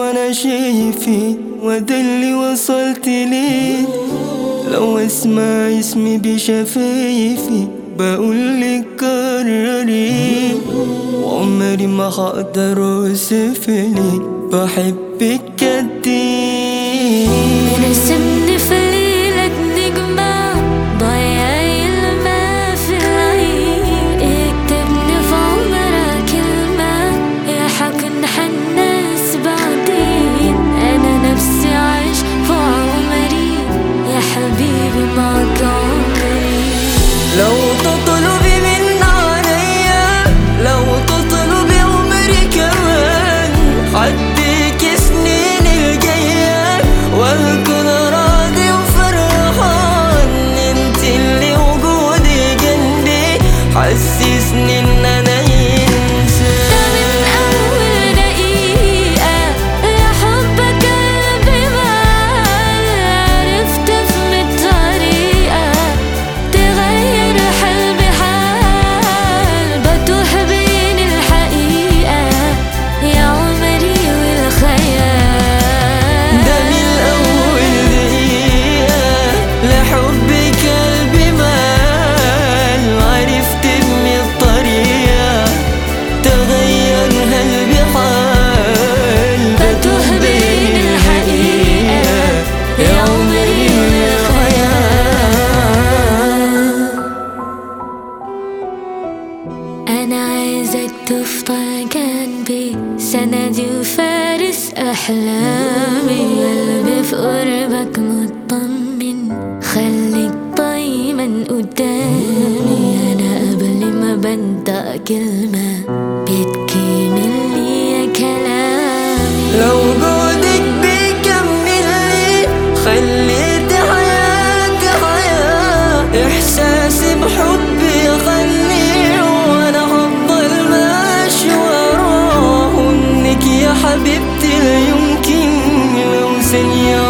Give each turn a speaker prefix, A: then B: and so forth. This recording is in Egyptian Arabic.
A: وانا شايفك وده اللي وصلت ليه لو اسمع اسمي بشفايفي بقولك كرري وعمري ما هقدر اوصفلك بحبك قد ايه
B: رسمني في ليلك نجمة ضيعي الماء في العين اكتبني في عمرك كلمة يا حكنح الناس بعدين أنا نفسي عايش في عمري يا حبيبي معك عمري
A: لو تطلبي من عليا لو تطلبي عمري كمان حديك سنين الجاية وهكون راضي وفرحان انت اللي وجودي جنبي حسسني ان انا ينسى
B: ده من أول دقيقة يا حبك قلبي مال عرفت افهم الطريقة تغير حال بحال بتوه بين الحقيقة يا عمري والخيال
A: ده من أول دقيقة لحبك قلبي مال عرفت من الطريقة تغير قلبي حال
B: بتوه بين الحقيقة يا عمري والخيال أنا عايزك تفضل جنبي سندي وفارس أحلامي قلبي في قربك مطمن خليك دايما قدامي أنا قبل ما بنطق كلمة بتكمل لي يا كلامي
A: لو جودك بيكمل لي خليت حياتي حياة إحساسي بحبي يغني وأنا هفضل ماشي وراه إنك يا حبيبتي لا يمكن لو ثانية